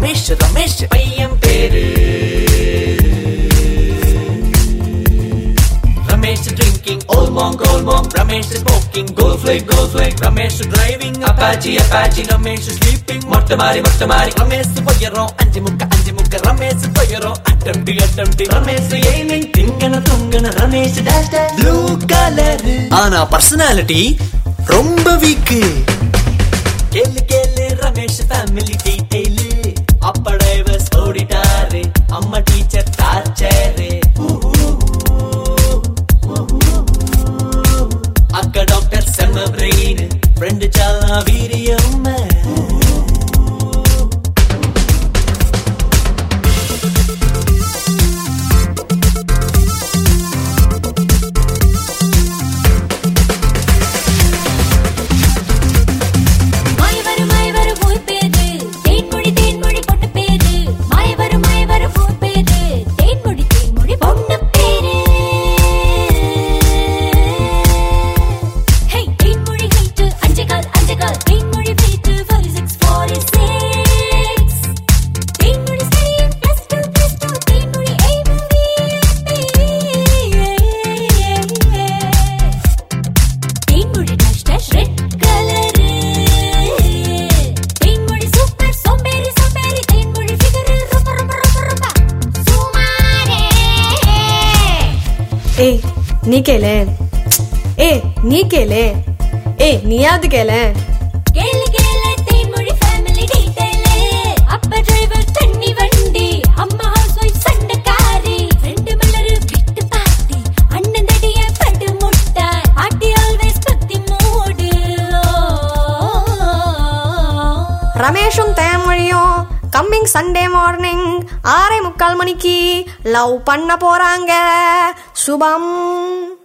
ரமேஷ் ரமேஷ் பையன் பேரு Ramesh drinking Olmong Olmong Ramesh smoking Gold flake Gold flake Ramesh driving Apache Apache Ramesh sleeping மொட்டை மாறி மொட்டை மாறி ரமேஷ் போயிடும் அஞ்சு முக்க அஞ்சு முக்க ரமேஷ் போயிடும் அட்டம்டி அட்டம்டி ரமேஷ் ஏனிங் திங்கன தொங்கன ரமேஷ் டேஷ் ப்ளூ கலர் ஆனா பர்சனாலிட்டி ரொம்ப வீக்கு கேளு கேளு ரமேஷ் ஃபேமிலி டீடைல் அப்பா டிரைவர்ஸ் ஓடிட்டாரு அம்மா டீச்சர் டார்ச்சரு அக்கா டாக்டர் செம்ம பிரெயின் ஃப்ரெண்டு சாலா வீரியம் மாயவரு மாயவரு ஊர் பேரு தேன்மொழி தேன்மொழி பொண்ணு பேரு மாயவரு மாயவரு ஊர் பேரு தேன்மொழி தேன்மொழி பொண்ணு பேரு ஹே தேன்மொழி ஹைட்டு அஞ்சு கால் அஞ்சு கால் Thenmozhi weight forty six forty six Thenmozhi studying plus two plus two Thenmozhi ABP Thenmozhi dash dash red colour Thenmozhi super சோம்பேறி சோம்பேறி தேன்மொழி ஃபிகர் ரொம்ப ரொம்ப ரொம்ப ரொம்ப சுமாரே ஏய் நீ கேளு ஏய் நீ கேளு ஏய் நீயாவது கேளு கேளு கேளு தேன்மொழி ஃபேமிலி டீடைல் அப்பா டிரைவர் தண்ணி வண்டி அம்மா ஹவுஸ் ஒய்ஃப் சண்டைக்காரி ரெண்டு மலரு விட்டு பாட்டி அண்ணன் தடிய பட்டு முட்டை பாட்டி ஆல்வேஸ் பத்தி மூடு ரமேஷும் தேன்மொழியும் கம்மிங் சண்டே மார்னிங் ஆறே முக்கால் மணிக்கு லவ் பண்ண போறாங்க சுபம்